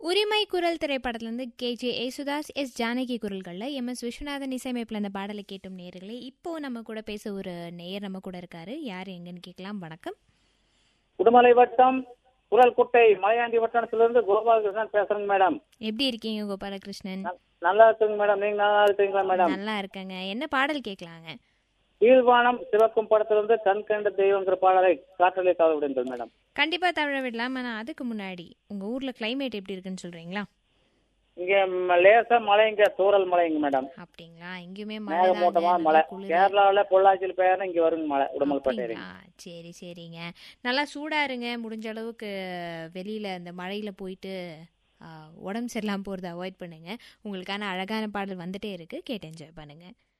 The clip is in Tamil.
உரிமை குரல் திரைப்படத்திலிருந்து K J Yesudas S Janaki குரல்களில் எம் எஸ் விஸ்வநாதன் இசையமைப்பில் அந்த பாடலை கேட்டும் நேயர்களே இப்போ நம்ம கூட பேச ஒரு நேயர் நம்ம கூட இருக்காரு யார் எங்கன்னு கேட்கலாம் வணக்கம் உடுமலை வட்டம் குரல் குட்டை மலையாண்டி வட்டணத்திலிருந்து கோபாலகிருஷ்ணன் பேசுறேங்க மேடம் எப்படி இருக்கீங்க கோபாலகிருஷ்ணன் ந- நல்லா இருக்குங்க மேடம் நீங்க நல்லா இருக்கீங்களா மேடம் நல்லா இருக்கங்க என்ன பாடல் கேட்கலாங்க கீழ்வானம் சிவக்கும் படத்திலிருந்து கண் கண்ட தெய்வங்கிற பாடலை காற்றலை தவற விடுங்கள் மேடம் கண்டிப்பா தவிர விடலாம் ஆனால் அதுக்கு முன்னாடி உங்க ஊர்ல கிளைமேட் எப்படி இருக்குன்னு சொல்றீங்களா இங்க ம- லேசா மழைங்க தூறல் மழைங்க மேடம் அப்படிங்களா எங்கேயுமே மழை மேகமூட்டமா மழை கேரளாவுல பொள்ளாச்சியில் பெயர்னா இங்க வருங்க மழை உடுமலைப்பேட்டை அப்படிங்களா சரி சரிங்க நல்லா சூடா இருங்க முடிஞ்ச அளவுக்கு வெளியில இந்த மழையில போயிட்டு ஆ, உடம்பு சரியில்லாம போறதை அவாய்ட் பண்ணுங்க உங்களுக்கான அழகான பாடல் வந்துட்டே இருக்கு கேட்டு என்ஜாய் பண்ணுங்க